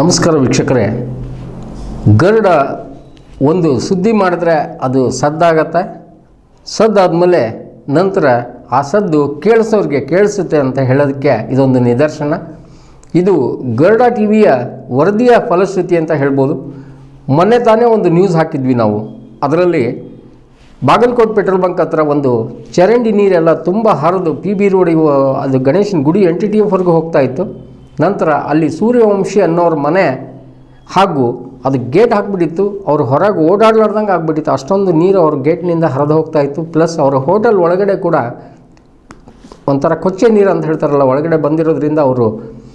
ನಮಸ್ಕಾರ ವೀಕ್ಷಕರೇ ಗರುಡ ಒಂದು ಸುದ್ದಿ ಮಾಡಿದ್ರೆ ಅದು ಸದ್ದಾಗತ್ತೆ ಸದ್ದಾದಮೇಲೆ ನಂತರ ಆ ಸದ್ದು ಕೇಳಿಸೋರಿಗೆ ಕೇಳಿಸುತ್ತೆ ಅಂತ ಹೇಳೋದಕ್ಕೆ ಇದೊಂದು ನಿದರ್ಶನ ಇದು ಗರುಡ ಟಿ ವಿಯ ವರದಿಯ ಫಲಶ್ರುತಿ ಅಂತ ಹೇಳ್ಬೋದು ಮೊನ್ನೆ ತಾನೇ ಒಂದು ನ್ಯೂಸ್ ಹಾಕಿದ್ವಿ ನಾವು ಅದರಲ್ಲಿ ಬಾಗಲಕೋಟ್ ಪೆಟ್ರೋಲ್ ಬಂಕ್ ಹತ್ರ ಒಂದು ಚರಂಡಿ ನೀರೆಲ್ಲ ತುಂಬ ಹರಿದು ಪಿ ಬಿ ರೋಡ್ ಇವ ಅದು ಗಣೇಶನ ಗುಡಿ ಎನ್ ಟಿ ಟಿ ಎಫ್ವರೆಗೂ ಹೋಗ್ತಾ ಇತ್ತು ನಂತರ ಅಲ್ಲಿ ಸೂರ್ಯವಂಶಿ ಅನ್ನೋರ ಮನೆ ಹಾಗೂ ಅದು ಗೇಟ್ ಹಾಕ್ಬಿಟ್ಟಿತ್ತು ಅವ್ರು ಹೊರಗೆ ಓಡಾಡ್ಲಾರ್ದಂಗೆ ಆಗ್ಬಿಟ್ಟಿತ್ತು ಅಷ್ಟೊಂದು ನೀರು ಅವ್ರ ಗೇಟ್ನಿಂದ ಹರಿದು ಹೋಗ್ತಾ ಇತ್ತು ಪ್ಲಸ್ ಅವರ ಹೋಟೆಲ್ ಒಳಗಡೆ ಕೂಡ ಒಂಥರ ಕೊಚ್ಚೆ ನೀರು ಅಂತ ಹೇಳ್ತಾರಲ್ಲ ಒಳಗಡೆ ಬಂದಿರೋದ್ರಿಂದ ಅವರು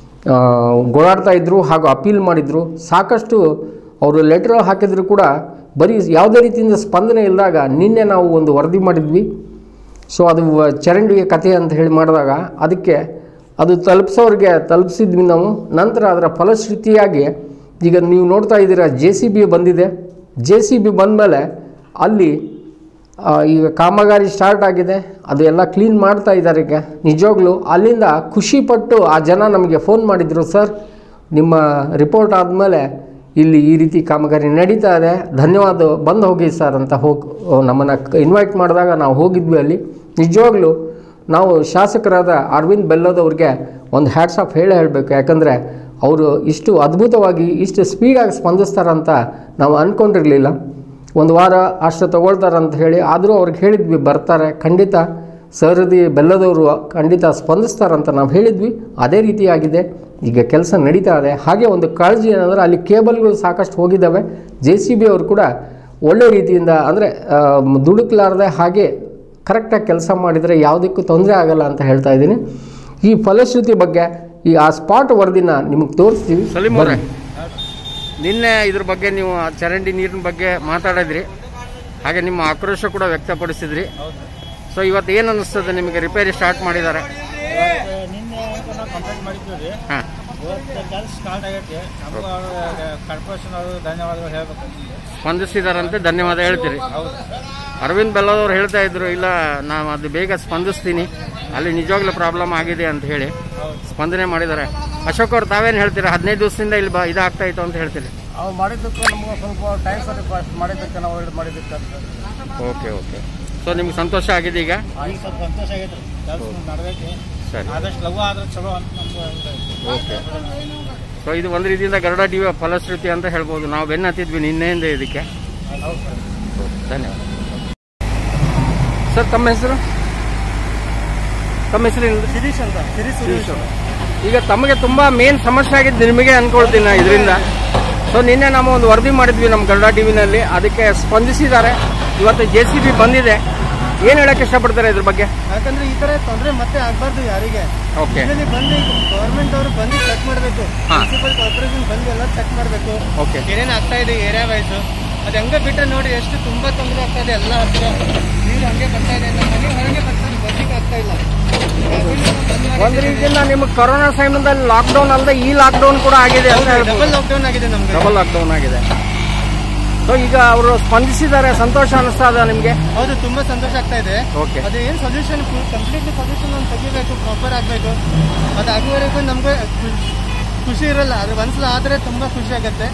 ಗೋಳಾಡ್ತಾ ಇದ್ದರು ಹಾಗೂ ಅಪೀಲ್ ಮಾಡಿದರು ಸಾಕಷ್ಟು ಅವರು ಲೆಟ್ರ್ ಹಾಕಿದ್ರು ಕೂಡ ಬರೀ ಯಾವುದೇ ರೀತಿಯಿಂದ ಸ್ಪಂದನೆ ಇಲ್ಲದಾಗ ನಿನ್ನೆ ನಾವು ಒಂದು ವರದಿ ಮಾಡಿದ್ವಿ ಸೊ ಅದು ವ- ಚರಂಡಿಗೆ ಕಥೆ ಅಂತ ಹೇಳಿ ಮಾಡಿದಾಗ ಅದಕ್ಕೆ ಅದು ತಲುಪಿಸೋರಿಗೆ ತಲುಪಿಸಿದ್ವಿ ನಾವು ನಂತರ ಅದರ ಫಲಶ್ರುತಿಯಾಗಿ ಈಗ ನೀವು ನೋಡ್ತಾ ಇದ್ದೀರಾ ಜೆ ಸಿ ಬಿ ಬಂದಿದೆ ಜೆ ಸಿ ಬಿ ಬಂದಮೇಲೆ ಅಲ್ಲಿ ಆ, ಈಗ ಕಾಮಗಾರಿ ಸ್ಟಾರ್ಟ್ ಆಗಿದೆ ಅದು ಎಲ್ಲ ಕ್ಲೀನ್ ಮಾಡ್ತಾ ಇದ್ದಾರೆ ಈಗ ನಿಜವಾಗ್ಲೂ ಅಲ್ಲಿಂದ ಖುಷಿಪಟ್ಟು ಆ ಜನ ನಮಗೆ ಫೋನ್ ಮಾಡಿದರು ಸರ್ ನಿಮ್ಮ ರಿಪೋರ್ಟ್ ಆದಮೇಲೆ ಇಲ್ಲಿ ಈ ರೀತಿ ಕಾಮಗಾರಿ ನಡೀತಾ ಇದೆ ಧನ್ಯವಾದ ಬಂದು ಹೋಗಿ ಸರ್ ಅಂತ ಹೋಗಿ ನಮ್ಮನ್ನು ಇನ್ವೈಟ್ ಮಾಡಿದಾಗ ನಾವು ಹೋಗಿದ್ವಿ ಅಲ್ಲಿ ನಿಜವಾಗ್ಲೂ ನಾವು ಶಾಸಕರಾದ ಅರವಿಂದ್ ಬೆಲ್ಲದವ್ರಿಗೆ ಒಂದು ಹ್ಯಾಟ್ಸ್ ಆಫ್ ಹೇಳೇ ಹೇಳಬೇಕು ಯಾಕಂದರೆ ಅವರು ಇಷ್ಟು ಅದ್ಭುತವಾಗಿ ಇಷ್ಟು ಸ್ಪೀಡಾಗಿ ಸ್ಪಂದಿಸ್ತಾರಂತ ನಾವು ಅಂದ್ಕೊಂಡಿರಲಿಲ್ಲ ಒಂದು ವಾರ ಅಷ್ಟು ತಗೊಳ್ತಾರಂತ ಹೇಳಿ ಆದರೂ ಅವ್ರಿಗೆ ಹೇಳಿದ್ವಿ ಬರ್ತಾರೆ ಖಂಡಿತ ಸರದಿ ಬೆಲ್ಲದವರು ಖಂಡಿತ ಸ್ಪಂದಿಸ್ತಾರಂತ ನಾವು ಹೇಳಿದ್ವಿ ಅದೇ ರೀತಿಯಾಗಿದೆ ಈಗ ಕೆಲಸ ನಡೀತಾ ಇದೆ ಹಾಗೆ ಒಂದು ಕಾಳಜಿ ಏನಂದರೆ ಅಲ್ಲಿ ಕೇಬಲ್ಗಳು ಸಾಕಷ್ಟು ಹೋಗಿದ್ದಾವೆ ಜೆ ಸಿ ಬಿ ಅವರು ಕೂಡ ಒಳ್ಳೆ ರೀತಿಯಿಂದ ಅಂದರೆ ದುಡುಕ್ಲಾರದೆ ಹಾಗೆ ಕರೆಕ್ಟಾಗಿ ಕೆಲಸ ಮಾಡಿದರೆ ಯಾವುದಕ್ಕೂ ತೊಂದರೆ ಆಗಲ್ಲ ಅಂತ ಹೇಳ್ತಾ ಇದ್ದೀನಿ ಈ ಫಲಶ್ರುತಿ ಬಗ್ಗೆ ಈ ಆ ಸ್ಪಾಟ್ ವರದಿನ ನಿಮಗೆ ತೋರಿಸ್ತೀವಿ ಸಲೀಂ ಅವರೇ ನಿನ್ನೆ ಇದ್ರ ಬಗ್ಗೆ ನೀವು ಆ ಚರಂಡಿ ನೀರಿನ ಬಗ್ಗೆ ಮಾತಾಡಿದ್ರಿ ಹಾಗೆ ನಿಮ್ಮ ಆಕ್ರೋಶ ಕೂಡ ವ್ಯಕ್ತಪಡಿಸಿದ್ರಿ ಸೊ ಇವತ್ತು ಏನು ಅನ್ನಿಸ್ತದೆ ನಿಮಗೆ ರಿಪೇರಿ ಸ್ಟಾರ್ಟ್ ಮಾಡಿದ್ದಾರೆ ಇವತ್ತು ನಿನ್ನೆ ಅಂತ ನಾವು ಕಂಪ್ಲೇಂಟ್ ಮಾಡಿದ್ವಿ ರೀ ಹಾಂ ಇವತ್ತು ಕೆಲಸ ಸ್ಟಾರ್ಟ್ ಆಗೈತಿ ನಮಗೂ ಕಾರ್ಪೊರೇಷನ್ ಅವರು ಧನ್ಯವಾದಗಳು ಹೇಳ್ಬೇಕು ಸ್ಪಂದಿಸಿದಾರಂತೆ ಧನ್ಯವಾದ ಹೇಳ್ತೀರಿ ಹೌದು ಅರವಿಂದ್ ಬೆಲ್ಲದವ್ರು ಹೇಳ್ತಾ ಇದ್ರು ಇಲ್ಲ ನಾವು ಅದು ಬೇಗ ಸ್ಪಂದಿಸ್ತೀನಿ ಅಲ್ಲಿ ನಿಜವಾಗ್ಲೂ ಪ್ರಾಬ್ಲಮ್ ಆಗಿದೆ ಅಂತ ಹೇಳಿ ಹೌದು ಸ್ಪಂದನೆ ಮಾಡಿದ್ದಾರೆ ಅಶೋಕ್ ಅವ್ರು ತಾವೇನು ಹೇಳ್ತೀರಾ ಹದಿನೈದು ದಿವಸದಿಂದ ಇಲ್ಲಿ ಬಾ ಇದಾಗ್ತಾ ಇತ್ತು ಅಂತ ಹೇಳ್ತೀರಿ ಅವ್ರು ಮಾಡಿದ್ದಕ್ಕೆ ನಮ್ಗೆ ಸ್ವಲ್ಪ ಟೈಮ್ ಸರಿ ಮಾಡಿದ್ದಕ್ಕೆ ನಾವು ಇದು ಮಾಡಿದ್ದಕ್ಕೆ ಅಂತ ಓಕೆ ಓಕೆ ಸೊ ನಿಮ್ಗೆ ಸಂತೋಷ ಆಗಿದೆ ಈಗ ಈಗ ಸ್ವಲ್ಪ ಸಂತೋಷ ಆಗೈತೆ ರೀ ಕೆಲಸ ನಡೆದೈತಿ ಸರಿ ಆದಷ್ಟು ಲಘು ಆದ್ರೆ ಚಲೋ ಅಂತ ನಮ್ಗೆ ಇದು ಐತಿ. ಓಕೆ ಸೊ ಇದು ಒಂದು ರೀತಿಯಿಂದ ಗರುಡ ಟಿವಿಯ ಫಲಶ್ರುತಿ ಅಂತ ಹೇಳ್ಬೋದು ನಾವು ಬೆನ್ನ ಹತ್ತಿದ್ವಿ ನಿನ್ನೆಯಿಂದ ಇದಕ್ಕೆ ಹೌದು ಸರ್ ಧನ್ಯವಾದ ಸರ್ ತಮ್ಮ ಹೆಸರು ತಮ್ಮ ಹೆಸರು ಏನು? ಶಿರೀಶ್ ಅಂತ ಶಿರೀಶ್ ಸುರೇಶ್ ಈಗ ತಮಗೆ ತುಂಬಾ ಮೇನ್ ಸಮಸ್ಯೆ ಆಗಿದ್ದು ನಿಮಗೆ ಅನ್ಕೊಳ್ತೀನಿ ನಾ ಇದರಿಂದ ಸೊ ನಿನ್ನೆ ನಾವು ಒಂದು ವರದಿ ಮಾಡಿದ್ವಿ ನಮ್ಮ ಗರುಡ ಟಿವಿನಲ್ಲಿ ಅದಕ್ಕೆ ಸ್ಪಂದಿಸಿದ್ದಾರೆ ಇವತ್ತು ಜೆ ಸಿ ಬಿ ಬಂದಿದೆ ಏನು ಹೇಳಕ್ಕೆ ಇಷ್ಟಪಡ್ತಾರೆ ಇದ್ರ ಬಗ್ಗೆ ಯಾಕಂದ್ರೆ ಈ ತರ ತೊಂದರೆ ಮತ್ತೆ ಆಗ್ಬಾರ್ದು ಯಾರಿಗೆ ಓಕೆ ಇದರಲ್ಲಿ ಬಂದು ಗೌರ್ಮೆಂಟ್ ಅವರು ಬಂದು ಚೆಕ್ ಮಾಡಬೇಕು ಹಾ. ಮುನ್ಸಿಪಲ್ ಕಾರ್ಪೊರೇಷನ್ ಬಂದು ಎಲ್ಲ ಚೆಕ್ ಮಾಡಬೇಕು ಓಕೆ ಏನೇನು ಆಗ್ತಾ ಇದೆ ಏರಿಯಾ ವೈಸ್ ಅದು ಹಂಗೆ ಬಿಟ್ಟರೆ ನೋಡಿ ಎಷ್ಟು ತುಂಬಾ ತೊಂದರೆ ಆಗ್ತಾ ಇದೆ ಎಲ್ಲ ಹತ್ರ ನೀರು ಹಂಗೆ ಬರ್ತಾ ಇದೆ ನಮ್ಮ ಮನೆ ಹೊರಗೆ ಬರ್ತಾ ಇದೆ ಬರ್ಲಿಕ್ಕೆ ಆಗ್ತಾ ಇಲ್ಲ ಒಂದು ರೀತಿಯಿಂದ ನಿಮಗೆ ಕೊರೋನಾ ಸಮಯದಲ್ಲಿ ಲಾಕ್ಡೌನ್ ಅಲ್ಲದೆ ಈ ಲಾಕ್ಡೌನ್ ಕೂಡ ಆಗಿದೆ ಅಂತ ಹೇಳ್ಬೋದು ಡಬಲ್ ಲಾಕ್ಡೌನ್ ಆಗಿದೆ ನಮ್ಗೆ ಡಬಲ್ ಲಾಕ್ಡೌನ್ ಆಗಿದೆ ಸೊ ಈಗ ಅವರು ಸ್ಪಂದಿಸಿದ್ದಾರೆ ಸಂತೋಷ ಅನಿಸ್ತಾ ಇದೆ ನಿಮಗೆ ಹೌದು ತುಂಬಾ ಸಂತೋಷ ಆಗ್ತಾ ಇದೆ ಓಕೆ ಅದು ಏನು ಸೊಲ್ಯೂಷನ್ ಕಂಪ್ಲೀಟ್ಲಿ ಸೊಲ್ಯೂಷನ್ ಒಂದು ತೆಗಿಬೇಕು ಪ್ರಾಪರ್ ಆಗಬೇಕು ಅದು ಆಗುವವರೆಗೂ ನಮ್ಗೆ ಖು- ಖುಷಿ ಇರಲ್ಲ ಅದು ಒಂದ್ಸಲ ಆದರೆ ತುಂಬಾ ಖುಷಿ ಆಗುತ್ತೆ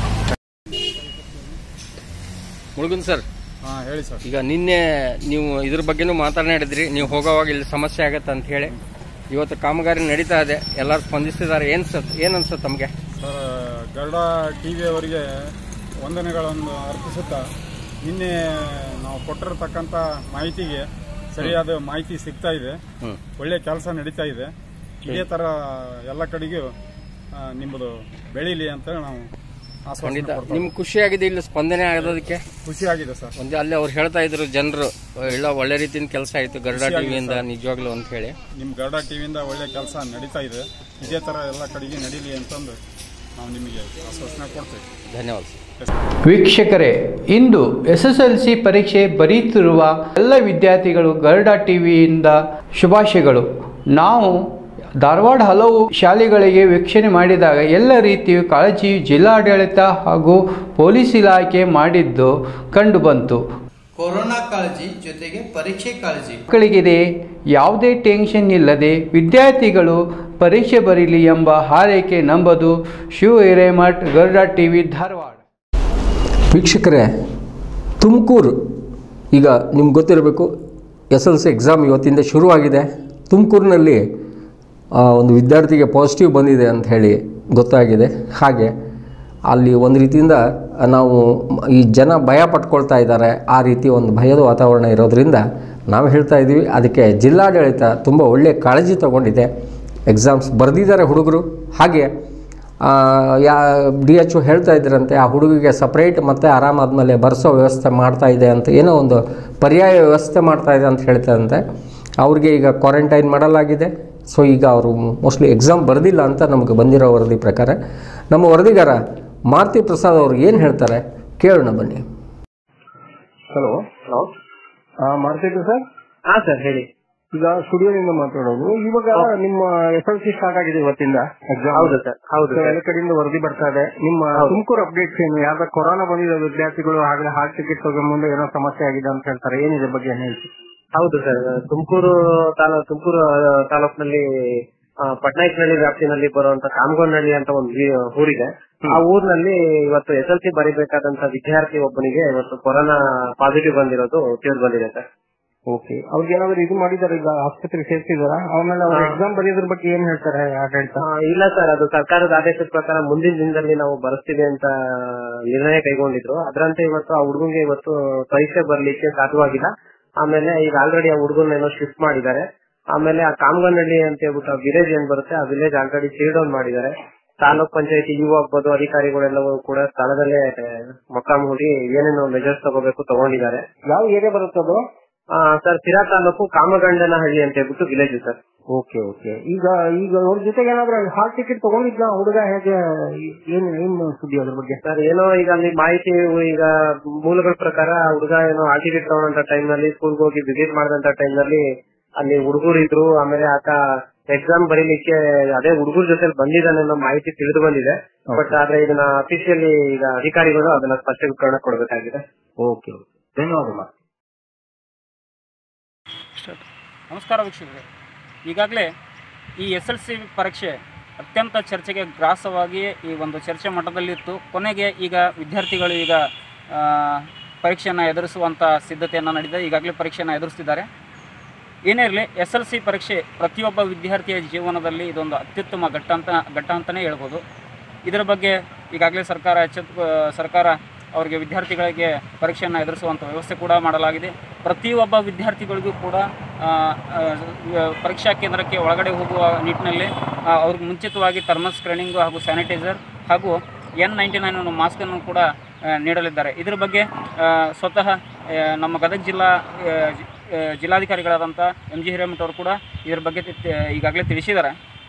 ಮುಳುಗುನ್ ಸರ್ ಹಾಂ ಹೇಳಿ ಸರ್ ಈಗ ನಿನ್ನೆ ನೀವು ಇದ್ರ ಬಗ್ಗೆನೂ ಮಾತನಾಡಿದ್ರಿ ನೀವು ಹೋಗೋವಾಗ ಇಲ್ಲಿ ಸಮಸ್ಯೆ ಆಗತ್ತೆ ಅಂತ ಹೇಳಿ ಇವತ್ತು ಕಾಮಗಾರಿ ನಡೀತಾ ಇದೆ ಎಲ್ಲರೂ ಸ್ಪಂದಿಸಿದ್ದಾರೆ ಏನ್ ಸತ್ ಏನ್ ಅನ್ಸುತ್ತೆ ತಮಗೆ ಸರ್ ಗರುಡ ಟಿ ಅವರಿಗೆ ವಂದನೆಗಳನ್ನು ಅರ್ಪಿಸುತ್ತಾ ನಿನ್ನೆ ನಾವು ಕೊಟ್ಟಿರತಕ್ಕಂಥ ಮಾಹಿತಿಗೆ ಸರಿಯಾದ ಮಾಹಿತಿ ಸಿಗ್ತಾ ಇದೆ ಹ್ಮ್ ಒಳ್ಳೆ ಕೆಲಸ ನಡೀತಾ ಇದೆ ಇದೇ ಥರ ಎಲ್ಲ ಕಡೆಗೂ ಆ, ನಿಮ್ಮದು ಬೆಳೀಲಿ ಅಂತ ನಾವು ಆಶ್ವಾಸನೆ ಖಂಡಿತ ಕೊಡ್ತಾ ನಿಮ್ಗೆ ಖುಷಿ ಆಗಿದೆ ಇಲ್ಲಿ ಸ್ಪಂದನೆ ಆಗೋದಕ್ಕೆ ಖುಷಿ ಆಗಿದೆ ಸರ್ ಒಂದೇ ಅಲ್ಲಿ ಅವ್ರು ಹೇಳ್ತಾ ಇದ್ರು ಜನರು ಎಲ್ಲ ಒಳ್ಳೆ ರೀತಿಯಿಂದ ಕೆಲಸ ಆಯ್ತು ಗರುಡ ಟಿವಿಯಿಂದ ನಿಜವಾಗ್ಲು ಅಂತ ಹೇಳಿ ನಿಮ್ಮ ಗರುಡ ಟಿವಿಯಿಂದ ಒಳ್ಳೆ ಕೆಲಸ ನಡೀತಾ ಇದೆ ಇದೇ ಥರ ಎಲ್ಲ ಕಡೆಗೆ ನಡೀಲಿ ಅಂತಂದು ನಾವು ನಿಮಗೆ ಆಶ್ವಾಸನೆ ಕೊಡ್ತೇವೆ ಧನ್ಯವಾದ ಸರ್ ವೀಕ್ಷಕರೇ ಇಂದು ಎಸ್ ಎಸ್ ಎಲ್ ಸಿ ಪರೀಕ್ಷೆ ಬರೆಯುತ್ತಿರುವ ಎಲ್ಲ ವಿದ್ಯಾರ್ಥಿಗಳು ಗರುಡ ಟಿವಿಯಿಂದ ಶುಭಾಶಯಗಳು ನಾವು ಧಾರವಾಡ ಹಲವು ಶಾಲೆಗಳಿಗೆ ವೀಕ್ಷಣೆ ಮಾಡಿದಾಗ ಎಲ್ಲ ರೀತಿಯ ಕಾಳಜಿ ಜಿಲ್ಲಾಡಳಿತ ಹಾಗೂ ಪೊಲೀಸ್ ಇಲಾಖೆ ಮಾಡಿದ್ದು ಕಂಡುಬಂತು ಕೊರೋನಾ ಕಾಳಜಿ ಜೊತೆಗೆ ಪರೀಕ್ಷೆ ಕಾಳಜಿ ಮಕ್ಕಳಿಗಿದೆ ಯಾವುದೇ ಟೆನ್ಷನ್ ಇಲ್ಲದೆ ವಿದ್ಯಾರ್ಥಿಗಳು ಪರೀಕ್ಷೆ ಬರೀಲಿ ಎಂಬ ಹಾರೈಕೆ ನಂಬದು ಶಿವ ಹಿರೇಮಠ್ ಗರುಡ ಟಿ ವಿ ಧಾರವಾಡ ವೀಕ್ಷಕರೇ ತುಮಕೂರು ಈಗ ನಿಮ್ಗೆ ಗೊತ್ತಿರಬೇಕು ಎಸ್ ಎಲ್ ಸಿ ಎಕ್ಸಾಮ್ ಇವತ್ತಿಂದ ಶುರುವಾಗಿದೆ ತುಮಕೂರಿನಲ್ಲಿ ಆ, ಒಂದು ವಿದ್ಯಾರ್ಥಿಗೆ ಪಾಸಿಟಿವ್ ಬಂದಿದೆ ಅಂತ ಹೇಳಿ ಗೊತ್ತಾಗಿದೆ ಹಾಗೆ ಅಲ್ಲಿ ಒಂದು ರೀತಿಯಿಂದ ನಾವು ಮ- ಈ ಜನ ಭಯ ಪಟ್ಕೊಳ್ತಾ ಇದ್ದಾರೆ ಆ ರೀತಿ ಒಂದು ಭಯದ ವಾತಾವರಣ ಇರೋದ್ರಿಂದ ನಾವು ಹೇಳ್ತಾ ಇದ್ದೀವಿ ಅದಕ್ಕೆ ಜಿಲ್ಲಾಡಳಿತ ತುಂಬ ಒಳ್ಳೆಯ ಕಾಳಜಿ ತಗೊಂಡಿದೆ ಎಕ್ಸಾಮ್ಸ್ ಬರೆದಿದ್ದಾರೆ ಹುಡುಗರು ಹಾಗೆ ಆ, ಯಾ ಡಿ ಎಚ್ ಒ ಹೇಳ್ತಾ ಇದ್ರಂತೆ ಆ ಹುಡುಗಿಗೆ ಸಪ್ರೇಟ್ ಮತ್ತು ಆರಾಮಾದ್ಮೇಲೆ ಬರೆಸೋ ವ್ಯವಸ್ಥೆ ಮಾಡ್ತಾ ಇದೆ ಅಂತ ಏನೋ ಒಂದು ಪರ್ಯಾಯ ವ್ಯವಸ್ಥೆ ಮಾಡ್ತಾ ಇದೆ ಅಂತ ಹೇಳ್ತಾರಂತೆ ಅವ್ರಿಗೆ ಈಗ ಕ್ವಾರಂಟೈನ್ ಮಾಡಲಾಗಿದೆ ಸೊ ಈಗ ಅವರು ಮೋಸ್ಟ್ಲಿ ಎಕ್ಸಾಮ್ ಬರೆದಿಲ್ಲ ಅಂತ ನಮಗೆ ಬಂದಿರೋ ವರದಿ ಪ್ರಕಾರ ನಮ್ಮ ವರದಿಗಾರ ಮಾರುತಿ ಪ್ರಸಾದ್ ಅವರು ಏನು ಹೇಳ್ತಾರೆ ಕೇಳೋಣ ಬನ್ನಿ ಹಲೋ ಹಲೋ ಮಾಡ್ತಿದ್ರು ಸರ್ ಹಾ ಸರ್ ಹೇಳಿ ಈಗ ಸ್ಟುಡಿಯೋದಿಂದ ಮಾತಾಡೋದು ಇವಾಗ ನಿಮ್ಮ ಎಸ್ ಎಲ್ ಸಿ ಸ್ಟಾರ್ಟ್ ಆಗಿದೆ ಇವತ್ತಿಂದ ಎಕ್ಸಾಮ್ ಹೌದು ಸರ್ ಹೌದು So, ಎಲ್ಲ ಕಡೆಯಿಂದ ವರದಿ ಬರ್ತಾ ಇದೆ ನಿಮ್ಮ ತುಮಕೂರು ಅಪ್ಡೇಟ್ಸ್ ಏನು ಯಾವ್ದು ಕೊರೋನಾ ಬಂದಿದೆ ವಿದ್ಯಾರ್ಥಿಗಳು ಆಗಲೇ ಹಾಲ್ ಟಿಕೆಟ್ ತಗೊಂಡ್ಬಂದು ಏನೋ ಸಮಸ್ಯೆ ಆಗಿದೆ ಅಂತ ಹೇಳ್ತಾರೆ ಏನಿದೆ ಬಗ್ಗೆ ಏನ್ ಹೇಳ್ತೀವಿ ಹೌದು ಸರ್ ತುಮಕೂರು ತಾಲೂ ತುಮಕೂರು ತಾಲೂಕಿನಲ್ಲಿ ಪಟ್ನಾಯಕನಹಳ್ಳಿ ವ್ಯಾಪ್ತಿನಲ್ಲಿ ಬರುವಂತ ಕಾಮಗೊಂಡಹಳ್ಳಿ ಅಂತ ಒಂದು ಈ- ಊರಿದೆ ಆ ಊರಿನಲ್ಲಿ ಇವತ್ತು ಎಸ್ ಎಲ್ ಸಿ ಬರಿಬೇಕಾದಂತ ವಿದ್ಯಾರ್ಥಿ ಒಬ್ಬನಿಗೆ ಇವತ್ತು ಕೊರೋನಾ ಪಾಸಿಟಿವ್ ಬಂದಿರೋದು ತಿಳಿದು ಬಂದಿದೆ ಸರ್ ಓಕೆ ಅವ್ರಿಗೆ ಏನಾದ್ರು ಇದು ಮಾಡಿದಾರೆ ಈಗ ಆಸ್ಪತ್ರೆಗೆ ಸೇರ್ಸಿದಾರ ಆಮೇಲೆ ಅವ್ರ ಎಕ್ಸಾಮ್ ಬರೆಯೋದ್ರ ಬಗ್ಗೆ ಏನ್ ಹೇಳ್ತಾರೆ ಆಡಳಿತ ಆ, ಇಲ್ಲ ಸರ್ ಅದು ಸರ್ಕಾರದ ಆದೇಶದ ಪ್ರಕಾರ ಮುಂದಿನ ದಿನದಲ್ಲಿ ನಾವು ಬರೆಸ್ತೀವಿ ಅಂತ ನಿರ್ಣಯ ಕೈಗೊಂಡಿದ್ರು ಅದರಂತೆ ಇವತ್ತು ಆ ಹುಡುಗಂಗೆ ಇವತ್ತು ಪರೀಕ್ಷೆ ಬರ್ಲಿಕ್ಕೆ ಸಾಧ್ಯವಾಗಿಲ್ಲ ಆಮೇಲೆ ಈಗ ಆಲ್ರೆಡಿ ಆ ಹುಡುಗನ್ನೇನೋ ಶಿಫ್ಟ್ ಮಾಡಿದ್ದಾರೆ ಆಮೇಲೆ ಆ ಕಾಮಗನಹಳ್ಳಿ ಅಂತ ಹೇಳ್ಬಿಟ್ಟು ಆ ವಿಲೇಜ್ ಏನ್ ಬರುತ್ತೆ ಆ ವಿಲೇಜ್ ಆಲ್ರೆಡಿ ಸೀಲ್ ಡೌನ್ ಮಾಡಿದ್ದಾರೆ ತಾಲೂಕ್ ಪಂಚಾಯತಿ ಇವು ಆಗ್ಬೋದು ಅಧಿಕಾರಿಗಳೆಲ್ಲವೂ ಕೂಡ ಸ್ಥಳದಲ್ಲೇ ಮೊಕ್ಕಾಂ ಹೂಡಿ ಏನೇನು ಮೆಜರ್ಸ್ ತಗೋಬೇಕು ತಗೊಂಡಿದ್ದಾರೆ ಯಾವ ಏರಿಯಾ ಬರುತ್ತೆ ಅದು ಆ, ಸರ್ ಸಿರಾ ತಾಲೂಕು ಕಾಮಗಂಡನಹಳ್ಳಿ ಅಂತ ಹೇಳ್ಬಿಟ್ಟು ವಿಲೇಜ್ ಸರ್ ಓಕೆ ಓಕೆ ಈಗ ಈಗ ಅವ್ರ ಜೊತೆಗೆ ಏನಾದ್ರು ಹಾಲ್ ಟಿಕೆಟ್ ತಗೊಂಡಿದ್ದ ಹುಡುಗ ಹೇಗೆ ಏನ್ ಏನ್ ಸುದ್ದಿ ಅದ್ರ ಬಗ್ಗೆ ಸರ್ ಏನೋ ಈಗ ಅಲ್ಲಿ ಮಾಹಿತಿ ಈಗ ಮೂಲಗಳ ಪ್ರಕಾರ ಹುಡುಗ ಏನೋ ಆರ್ಟಿಫಿಟ್ ತಗೊಂಡಂತ ಟೈಮ್ ನಲ್ಲಿ ಸ್ಕೂಲ್ಗೆ ಹೋಗಿ ವಿಸಿಟ್ ಮಾಡಿದಂತ ಟೈಮ್ ನಲ್ಲಿ ಅಲ್ಲಿ ಹುಡುಗರು ಇದ್ರು ಆಮೇಲೆ ಆತ ಎಕ್ಸಾಮ್ ಬರೀಲಿಕ್ಕೆ ಅದೇ ಹುಡುಗರ ಜೊತೆ ಬಂದಿದ್ದಾನೆ ಅನ್ನೋ ಮಾಹಿತಿ ತಿಳಿದು ಬಂದಿದೆ ಬಟ್ ಆದ್ರೆ ಇದನ್ನ ಅಫಿಷಿಯಲಿ ಈಗ ಅಧಿಕಾರಿಗಳು ಅದನ್ನ ಸ್ಪಷ್ಟೀಕರಣ ಕೊಡಬೇಕಾಗಿದೆ ಓಕೆ ಧನ್ಯವಾದ ನಮಸ್ಕಾರ ವೀಕ್ಷಕರೇ ಈಗಾಗಲೇ ಈ ಎಸ್ ಎಲ್ ಸಿ ಪರೀಕ್ಷೆ ಅತ್ಯಂತ ಚರ್ಚೆಗೆ ಗ್ರಾಸವಾಗಿ ಈ ಒಂದು ಚರ್ಚೆ ಮಟ್ಟದಲ್ಲಿತ್ತು ಕೊನೆಗೆ ಈಗ ವಿದ್ಯಾರ್ಥಿಗಳು ಈಗ ಆ, ಪರೀಕ್ಷೆಯನ್ನು ಎದುರಿಸುವಂಥ ಸಿದ್ಧತೆಯನ್ನು ನಡೆದಿದೆ ಈಗಾಗಲೇ ಪರೀಕ್ಷೆಯನ್ನು ಎದುರಿಸ್ತಿದ್ದಾರೆ ಏನೇ ಇರಲಿ ಎಸ್ ಎಲ್ ಸಿ ಪರೀಕ್ಷೆ ಪ್ರತಿಯೊಬ್ಬ ವಿದ್ಯಾರ್ಥಿಯ ಜೀವನದಲ್ಲಿ ಇದೊಂದು ಅತ್ಯುತ್ತಮ ಘಟ್ಟ ಅಂತ ಘಟ್ಟ ಅಂತಲೇ ಹೇಳ್ಬೋದು ಇದರ ಬಗ್ಗೆ ಈಗಾಗಲೇ ಸರ್ಕಾರ ಎಚ್ಚೆತ್ತು ಸರ್ಕಾರ ಅವರಿಗೆ ವಿದ್ಯಾರ್ಥಿಗಳಿಗೆ ಪರೀಕ್ಷೆಯನ್ನು ಎದುರಿಸುವಂಥ ವ್ಯವಸ್ಥೆ ಕೂಡ ಮಾಡಲಾಗಿದೆ ಪ್ರತಿಯೊಬ್ಬ ವಿದ್ಯಾರ್ಥಿಗಳಿಗೂ ಕೂಡ ಆ, ಆ, ಪರೀಕ್ಷಾ ಕೇಂದ್ರಕ್ಕೆ ಒಳಗಡೆ ಹೋಗುವ ನಿಟ್ಟಿನಲ್ಲಿ ಆ, ಅವ್ರಿಗೆ ಮುಂಚಿತವಾಗಿ ಥರ್ಮಲ್ ಸ್ಕ್ರೀನಿಂಗು ಹಾಗೂ ಸ್ಯಾನಿಟೈಸರ್ ಹಾಗೂ ಎನ್ ನೈಂಟಿ ನೈನ್ ಅನ್ನೋ ಮಾಸ್ಕನ್ನು ಕೂಡ ಆ, ನೀಡಲಿದ್ದಾರೆ ಇದರ ಬಗ್ಗೆ ಆ, ಸ್ವತಃ ಆ, ನಮ್ಮ ಗದಗ ಜಿಲ್ಲಾ ಆ, ಜಿ- ಆ, ಜಿಲ್ಲಾಧಿಕಾರಿಗಳಾದಂಥ ಎಂ ಜಿ ಹಿರೇಮಠ ಅವರು ಕೂಡ ಇದರ ಬಗ್ಗೆ ತಿ- ಈಗಾಗಲೇ ತಿಳಿಸಿದ್ದಾರೆ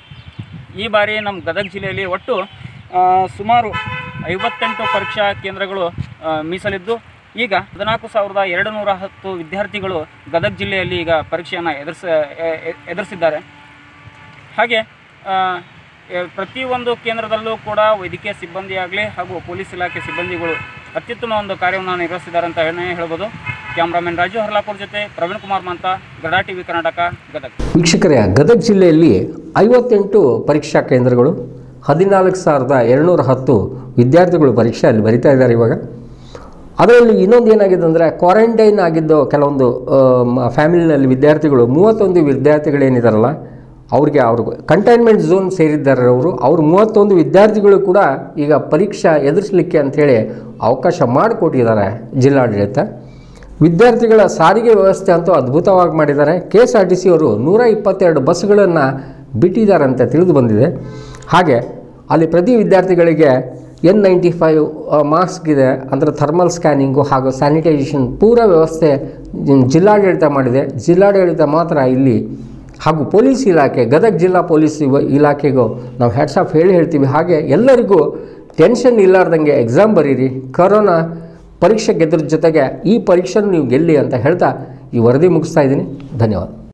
ಈ ಬಾರಿ ನಮ್ಮ ಗದಗ ಜಿಲ್ಲೆಯಲ್ಲಿ ಒಟ್ಟು ಆ, ಸುಮಾರು ಐವತ್ತೆಂಟು ಪರೀಕ್ಷಾ ಕೇಂದ್ರಗಳು ಆ, ಮೀಸಲಿದ್ದು ಈಗ ಹದಿನಾಲ್ಕು ಸಾವಿರದ ಎರಡು ನೂರ ಹತ್ತು ವಿದ್ಯಾರ್ಥಿಗಳು ಗದಗ ಜಿಲ್ಲೆಯಲ್ಲಿ ಈಗ ಪರೀಕ್ಷೆಯನ್ನು ಎದುರಿಸ ಎ- ಎ- ಎದುರಿಸಿದ್ದಾರೆ ಹಾಗೆ ಆ, ಎ- ಪ್ರತಿಯೊಂದು ಕೇಂದ್ರದಲ್ಲೂ ಕೂಡ ವೈದ್ಯಕೀಯ ಸಿಬ್ಬಂದಿ ಆಗಲಿ ಹಾಗೂ ಪೊಲೀಸ್ ಇಲಾಖೆ ಸಿಬ್ಬಂದಿಗಳು ಅತ್ಯುತ್ತಮ ಒಂದು ಕಾರ್ಯವನ್ನು ನಿರ್ವಹಿಸಿದ್ದಾರೆ ಅಂತ ಹೇಳಿ ಹೇಳ್ಬೋದು ಕ್ಯಾಮ್ರಾಮನ್ ರಾಜು ಹರ್ಲಾಪುರ್ ಜೊತೆ ಪ್ರವೀಣ್ ಕುಮಾರ್ ಮಂತ ಗಡಾ ಟಿವಿ ಕರ್ನಾಟಕ ಗದಗ ವೀಕ್ಷಕರೇ ಗದಗ ಜಿಲ್ಲೆಯಲ್ಲಿ ಐವತ್ತೆಂಟು ಪರೀಕ್ಷಾ ಕೇಂದ್ರಗಳು ಹದಿನಾಲ್ಕು ಸಾವಿರದ ಎರಡುನೂರ ಹತ್ತು ವಿದ್ಯಾರ್ಥಿಗಳು ಪರೀಕ್ಷೆ ಅಲ್ಲಿ ಬರಿತಾ ಇದ್ದಾರೆ ಇವಾಗ ಅದರಲ್ಲಿ ಇನ್ನೊಂದು ಏನಾಗಿದೆ ಅಂದರೆ ಕ್ವಾರಂಟೈನ್ ಆಗಿದ್ದು ಕೆಲವೊಂದು ಫ್ಯಾಮಿಲಿನಲ್ಲಿ ವಿದ್ಯಾರ್ಥಿಗಳು ಮೂವತ್ತೊಂದು ವಿದ್ಯಾರ್ಥಿಗಳೇನಿದಾರಲ್ಲ ಅವ್ರಿಗೆ ಅವ್ರಿಗೆ ಕಂಟೈನ್ಮೆಂಟ್ ಝೋನ್ ಸೇರಿದ್ದಾರೆ ಅವರು ಅವ್ರು ಮೂವತ್ತೊಂದು ವಿದ್ಯಾರ್ಥಿಗಳು ಕೂಡ ಈಗ ಪರೀಕ್ಷಾ ಎದುರಿಸಲಿಕ್ಕೆ ಅಂಥೇಳಿ ಅವಕಾಶ ಮಾಡಿಕೊಟ್ಟಿದ್ದಾರೆ ಜಿಲ್ಲಾಡಳಿತ ವಿದ್ಯಾರ್ಥಿಗಳ ಸಾರಿಗೆ ವ್ಯವಸ್ಥೆ ಅಂತೂ ಅದ್ಭುತವಾಗಿ ಮಾಡಿದ್ದಾರೆ K S R T C ಅವರು ನೂರ ಇಪ್ಪತ್ತೆರಡು ಬಸ್ಗಳನ್ನು ಬಿಟ್ಟಿದ್ದಾರೆ ಅಂತ ತಿಳಿದು ಬಂದಿದೆ ಹಾಗೆ ಅಲ್ಲಿ ಪ್ರತಿ ವಿದ್ಯಾರ್ಥಿಗಳಿಗೆ ಎನ್ ನೈಂಟಿ ಫೈವ್ ಮಾಸ್ಕ್ ಇದೆ ಅಂದರೆ ಥರ್ಮಲ್ ಸ್ಕ್ಯಾನಿಂಗು ಹಾಗೂ ಸ್ಯಾನಿಟೈಸೇಷನ್ ಪೂರ ವ್ಯವಸ್ಥೆ ಜಿ- ಜಿಲ್ಲಾಡಳಿತ ಮಾಡಿದೆ ಜಿಲ್ಲಾಡಳಿತ ಮಾತ್ರ ಇಲ್ಲಿ ಹಾಗೂ ಪೊಲೀಸ್ ಇಲಾಖೆ ಗದಗ ಜಿಲ್ಲಾ ಪೊಲೀಸ್ ಇವ- ಇಲಾಖೆಗೂ ನಾವು ಹೆಡ್ಸ್ ಆಫ್ ಹೇಳಿ ಹೇಳ್ತೀವಿ ಹಾಗೆ ಎಲ್ಲರಿಗೂ ಟೆನ್ಷನ್ ಇಲ್ಲಾರ್ದಂಗೆ ಎಕ್ಸಾಮ್ ಬರೀರಿ ಕರೋನಾ ಪರೀಕ್ಷೆ ಗೆದ್ರ ಜೊತೆಗೆ ಈ ಪರೀಕ್ಷೆನ ನೀವು ಗೆಲ್ಲಿ ಅಂತ ಹೇಳ್ತಾ ಈ ವರದಿ ಮುಗಿಸ್ತಾ ಇದ್ದೀನಿ ಧನ್ಯವಾದ